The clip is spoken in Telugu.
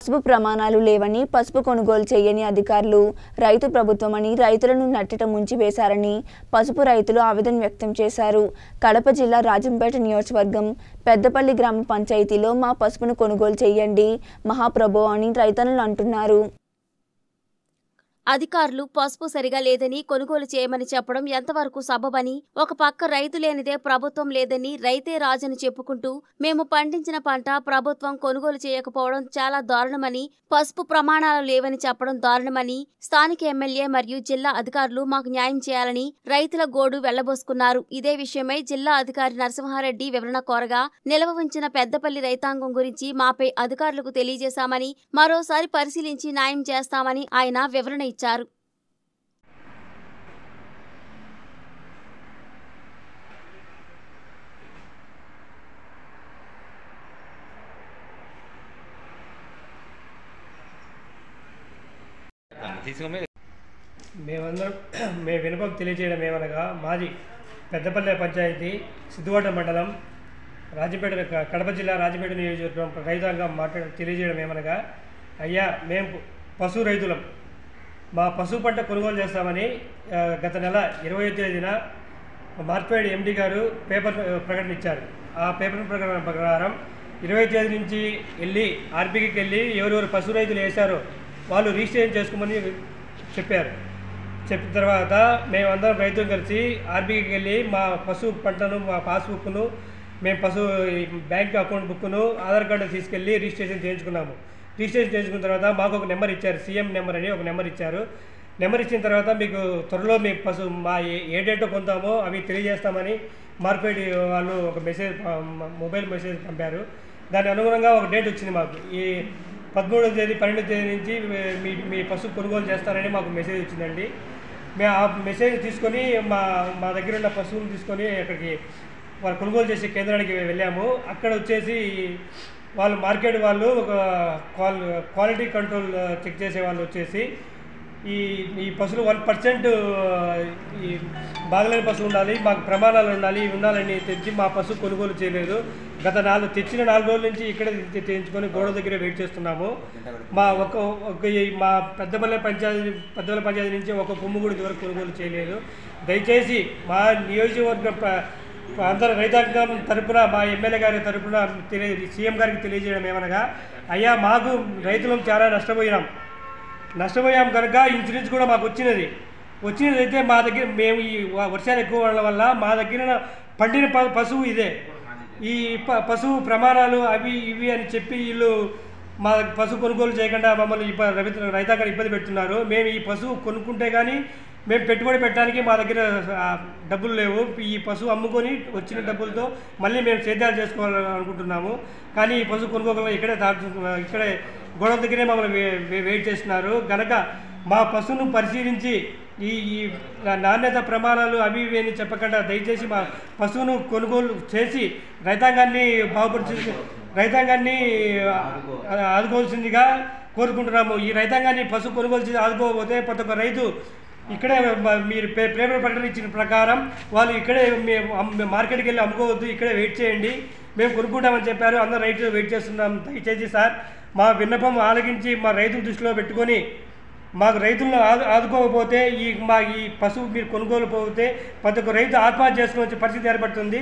పసుపు ప్రమాణాలు లేవని పసుపు కొనుగోలు చేయని అధికారులు రైతు ప్రభుత్వమని రైతులను నట్టట ముంచివేశారని పసుపు రైతులు ఆవేదన వ్యక్తం చేశారు కడప జిల్లా రాజంపేట నియోజకవర్గం పెద్దపల్లి గ్రామ పంచాయతీలో మా పసుపును కొనుగోలు చేయండి మహాప్రభు అని రైతన్నలు అంటున్నారు అధికారులు పసుపు సరిగా లేదని కొనుగోలు చేయమని చెప్పడం ఎంతవరకు సబబని ఒక పక్క రైతు లేనిదే ప్రభుత్వం లేదని రైతే రాజని చెప్పుకుంటూ మేము పండించిన పంట ప్రభుత్వం కొనుగోలు చేయకపోవడం చాలా దారుణమని పసుపు ప్రమాణాలు లేవని చెప్పడం దారుణమని స్థానిక ఎమ్మెల్యే మరియు జిల్లా అధికారులు మాకు న్యాయం చేయాలని రైతుల గోడు వెళ్లబోసుకున్నారు ఇదే విషయమై జిల్లా అధికారి నరసింహారెడ్డి వివరణ కోరగా నిలవ ఉంచిన పెద్దపల్లి రైతాంగం గురించి మాపై అధికారులకు తెలియజేశామని మరోసారి పరిశీలించి న్యాయం చేస్తామని ఆయన వివరణ ఇచ్చారు తీసుకుని మేమందరం మేము వినపం తెలియజేయడం ఏమనగా మాది పెద్దపల్లె పంచాయతీ సిద్దువాడ మండలం రాజంపేట క- కడప జిల్లా రాజంపేట నియోజకవర్గం రైతాంగం మాట్లాడ తెలియజేయడం ఏమనగా అయ్యా మేము పశు రైతులం మా పశువు పంట కొనుగోలు చేస్తామని ఆ, గత నెల ఇరవై తేదీన మార్పేడ్ ఎండి గారు పేపర్ ఆ, ప్రకటన ఇచ్చారు ఆ పేపర్ ప్రకటన ప్రకారం ఇరవై తేదీ నుంచి వెళ్ళి ఆర్బీకి వెళ్ళి ఎవరెవరు పశు రైతులు వేశారో వాళ్ళు రిజిస్ట్రేషన్ చేసుకోమని చెప్పారు చెప్పిన తర్వాత మేమందరం రైతులు కలిసి ఆర్బీకి వెళ్ళి మా పశువు పంటను మా పాస్బుక్ను మేము పశువు ఈ బ్యాంక్ అకౌంట్ బుక్ను ఆధార్ కార్డు తీసుకెళ్ళి రిజిస్ట్రేషన్ చేయించుకున్నాము రిజిస్ట్రేషన్ చేయించుకున్న తర్వాత మాకు ఒక నెంబర్ ఇచ్చారు సీఎం నెంబర్ అని ఒక నెంబర్ ఇచ్చారు నెంబర్ ఇచ్చిన తర్వాత మీకు త్వరలో మీ పశువు మా ఏ- ఏ డేట్లో పొందామో అవి తెలియజేస్తామని మార్కెట్ వాళ్ళు ఒక మెసేజ్ ప- మొబైల్ మెసేజ్ పంపారు దాని అనుగుణంగా ఒక డేట్ వచ్చింది మాకు ఈ పదమూడవ తేదీ పన్నెండవ తేదీ నుంచి మీ మీ పశువు కొనుగోలు చేస్తారని మాకు మెసేజ్ వచ్చిందండి మేము ఆ మెసేజ్ తీసుకొని మా మా దగ్గర ఉన్న పశువులు తీసుకొని అక్కడికి వాళ్ళు కొనుగోలు చేసే కేంద్రానికి వెళ్ళాము అక్కడ వచ్చేసి వాళ్ళు మార్కెట్ వాళ్ళు ఒక క్వాల్ క్వాలిటీ కంట్రోల్ చెక్ చేసే వాళ్ళు వచ్చేసి ఈ ఈ పశువులు వన్ పర్సెంట్ ఈ బాగలేని పశువు ఉండాలి మాకు ప్రమాణాలు ఉండాలి ఇవి ఉండాలని తెచ్చి మా పశువు కొనుగోలు చేయలేదు గత నాలుగు తెచ్చిన నాలుగు రోజుల నుంచి ఇక్కడ తెచ్చుకొని గోడ దగ్గర వెయిట్ చేస్తున్నాము మా ఒక ఒక ఈ మా పెద్దపల్లె పంచాయతీ పెద్దపల్లె పంచాయతీ నుంచి ఒక కొమ్ము కూడా ఇదివరకు కొనుగోలు చేయలేదు దయచేసి మా నియోజకవర్గ ప్ర- అందరు రైతాంగం తరపున మా ఎమ్మెల్యే గారి తరపున తెలియ సీఎం గారికి తెలియజేయడం ఏమనగా అయ్యా మాకు రైతులం చాలా నష్టపోయినాం నష్టపోయాం కనుక ఇన్సూరెన్స్ కూడా మాకు వచ్చినది వచ్చినది అయితే మా దగ్గర మేము ఈ వ- వర్షాలు ఎక్కువ ఉండడం వల్ల మా దగ్గర పండిన ప- పశువు ఇదే ఈ ప- పశువు ప్రమాణాలు అవి ఇవి అని చెప్పి వీళ్ళు మా పశువు కొనుగోలు చేయకుండా మమ్మల్ని ఇబ్బ రైతు రైతాంగాన్ని ఇబ్బంది పెడుతున్నారు మేము ఈ పశువు కొనుక్కుంటే కానీ మేము పెట్టుబడి పెట్టడానికి మా దగ్గర ఆ, డబ్బులు లేవు ఈ పశువు అమ్ముకొని వచ్చిన డబ్బులతో మళ్ళీ మేము సేద్యాలు చేసుకోవాలని అనుకుంటున్నాము కానీ ఈ పశువు కొనుగోలు ఇక్కడే తాగు ఇక్కడే గొడవ దగ్గరే మమ్మల్ని వే- వే- వెయిట్ చేస్తున్నారు గనక మా పశువును పరిశీలించి ఈ ఈ నాణ్యత ప్రమాణాలు అవి ఇవి అని చెప్పకుండా దయచేసి మా పశువును కొనుగోలు చేసి రైతాంగాన్ని బాగుపరిచి రైతాంగాన్ని ఆ, ఆదుకోవాల్సిందిగా కోరుకుంటున్నాము ఈ రైతాంగాన్ని పశువు కొనుగోలు చేసి ఆదుకోకపోతే ప్రతి ఒక్క రైతు ఇక్కడే మ- మీరు పే పేపర్ ప్రకటన ఇచ్చిన ప్రకారం వాళ్ళు ఇక్కడే మేము అమ్- మార్కెట్కి వెళ్ళి అమ్ముకోవద్దు ఇక్కడే వెయిట్ చేయండి మేము కొనుక్కుంటామని చెప్పారు అందరూ రైతులు వెయిట్ చేస్తున్నాం దయచేసి సార్ మా విన్నపం ఆలకించి మా రైతుల దృష్టిలో పెట్టుకొని మాకు రైతులను ఆదు ఆదుకోకపోతే ఈ మా ఈ పశువు మీరు కొనుగోలు పోతే ప్రతి ఒక్క రైతు ఆత్మహత్య చేసుకోవాల్సిన పరిస్థితి ఏర్పడుతుంది